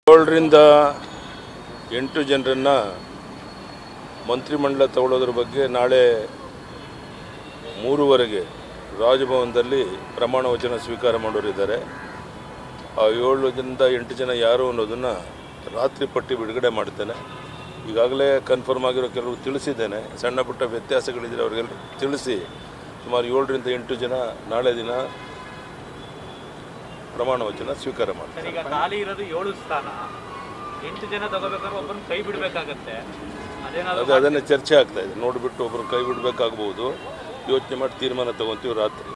ಏಳರಿಂದ ಎಂಟು ಜನರನ್ನು ಮಂತ್ರಿಮಂಡಲ ತಗೊಳ್ಳೋದ್ರ ಬಗ್ಗೆ ನಾಳೆ ಮೂರುವರೆಗೆ ರಾಜಭವನದಲ್ಲಿ ಪ್ರಮಾಣ ವಚನ ಸ್ವೀಕಾರ ಮಾಡೋರಿದ್ದಾರೆ ಆ ಏಳರಿಂದ ಎಂಟು ಜನ ಯಾರು ಅನ್ನೋದನ್ನು ರಾತ್ರಿ ಪಟ್ಟಿ ಬಿಡುಗಡೆ ಮಾಡ್ತೇನೆ ಈಗಾಗಲೇ ಕನ್ಫರ್ಮ್ ಆಗಿರೋ ಕೆಲವು ತಿಳಿಸಿದ್ದೇನೆ ಸಣ್ಣ ಪುಟ್ಟ ವ್ಯತ್ಯಾಸಗಳಿದ್ರೆ ಅವ್ರಿಗೆಲ್ಲ ತಿಳಿಸಿ ಸುಮಾರು ಏಳರಿಂದ ಎಂಟು ಜನ ನಾಳೆ ದಿನ ಪ್ರಮಾಣ ವಚನ ಸ್ವೀಕಾರ ಮಾಡ್ತಾರೆ ಸರ್ ಈಗ ಖಾಲಿ ಇರೋದು ಏಳು ಸ್ಥಾನ ಎಂಟು ಜನ ತಗೋಬೇಕಾದ್ರೆ ಒಬ್ಬರನ್ನ ಕೈ ಬಿಡಬೇಕಾಗತ್ತೆ ಅದೇನಾದ್ರು ಅದು ಅದನ್ನೇ ಚರ್ಚೆ ಆಗ್ತಾ ಇದೆ ನೋಡಿಬಿಟ್ಟು ಒಬ್ಬರು ಕೈ ಬಿಡಬೇಕಾಗ್ಬೋದು ಯೋಚನೆ ಮಾಡಿ ತೀರ್ಮಾನ ತಗೊಂತೀವಿ ರಾತ್ರಿ